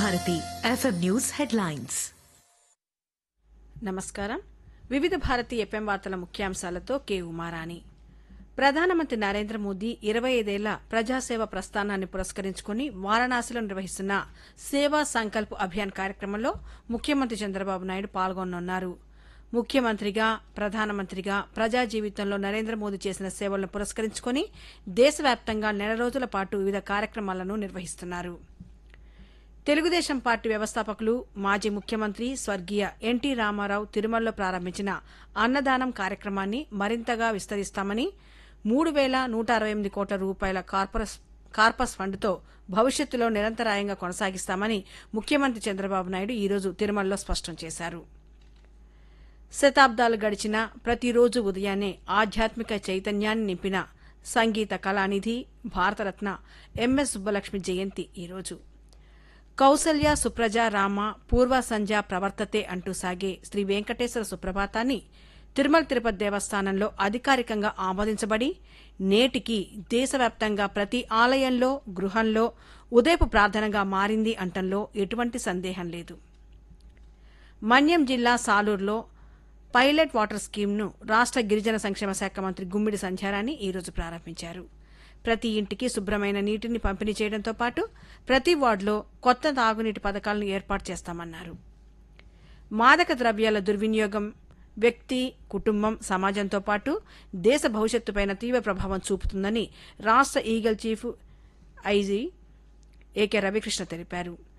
Bharati FM news headlines నమస్కారం వివిధ Bharati FM వార్తల ముఖ్యాంశాలతో కె ఉమారాణి ప్రధానమంత్రి నరేంద్ర మోదీ ఇరవై ఐదేళ్ల ప్రజాసేవ ప్రస్థానాన్ని పురస్కరించుకుని వారణాసిలో నిర్వహిస్తున్న సేవా సంకల్ప్ అభియాన్ కార్యక్రమంలో ముఖ్యమంత్రి చంద్రబాబు నాయుడు పాల్గొనున్నారు ముఖ్యమంత్రిగా ప్రధానమంత్రిగా ప్రజా జీవితంలో నరేంద్ర మోదీ చేసిన సేవలను పురస్కరించుకుని దేశవ్యాప్తంగా నెల రోజుల పాటు వివిధ కార్యక్రమాలను నిర్వహిస్తున్నారు తెలుగుదేశం పార్టీ వ్యవస్థాపకులు మాజీ ముఖ్యమంత్రి స్వర్గీయ ఎన్టీ రామారావు తిరుమలలో ప్రారంభించిన అన్నదానం కార్యక్రమాన్ని మరింతగా విస్తరిస్తామని మూడు వేల నూట అరవై ఎనిమిది కోట్ల రూపాయల కార్పొరస్ కార్పస్ ఫండ్తో భవిష్యత్తులో నిరంతరాయంగా కొనసాగిస్తామని ముఖ్యమంత్రి చంద్రబాబు నాయుడు ఈరోజు తిరుమలలో స్పష్టం చేశారు శతాబ్దాలు గడిచిన ప్రతిరోజు ఉదయాన్నే ఆధ్యాత్మిక చైతన్యాన్ని నింపిన సంగీత కళానిధి భారతరత్న ఎంఎస్ సుబ్బలక్ష్మి జయంతి ఈరోజు కౌసల్య సుప్రజ రామ పూర్వ సంధ్య ప్రవర్తతే అంటూ సాగే శ్రీ వెంకటేశ్వర సుప్రభాతాన్ని తిరుమల తిరుపతి దేవస్థానంలో అధికారికంగా ఆమోదించబడి నేటికి దేశవ్యాప్తంగా ప్రతి ఆలయంలో గృహంలో ఉదయపు ప్రార్థనగా మారింది అంటంలో ఎటువంటి సందేహం లేదు మన్యం జిల్లా సాలూరులో పైలట్ వాటర్ స్కీమ్ను రాష్ట్ర గిరిజన సంక్షేమ శాఖ మంత్రి గుమ్మిడి సంధ్యారాణి ఈరోజు ప్రారంభించారు ప్రతి ఇంటికి శుభ్రమైన నీటిని పంపిణీ చేయడంతో పాటు ప్రతి వార్డులో కొత్త తాగునీటి పథకాలను ఏర్పాటు చేస్తామన్నారు మాదక ద్రవ్యాల దుర్వినియోగం వ్యక్తి కుటుంబం సమాజంతో పాటు దేశ భవిష్యత్తుపైన తీవ్ర ప్రభావం చూపుతుందని రాష్ట్ర Eagle chief IG A K Ravikrishna తెలిపారు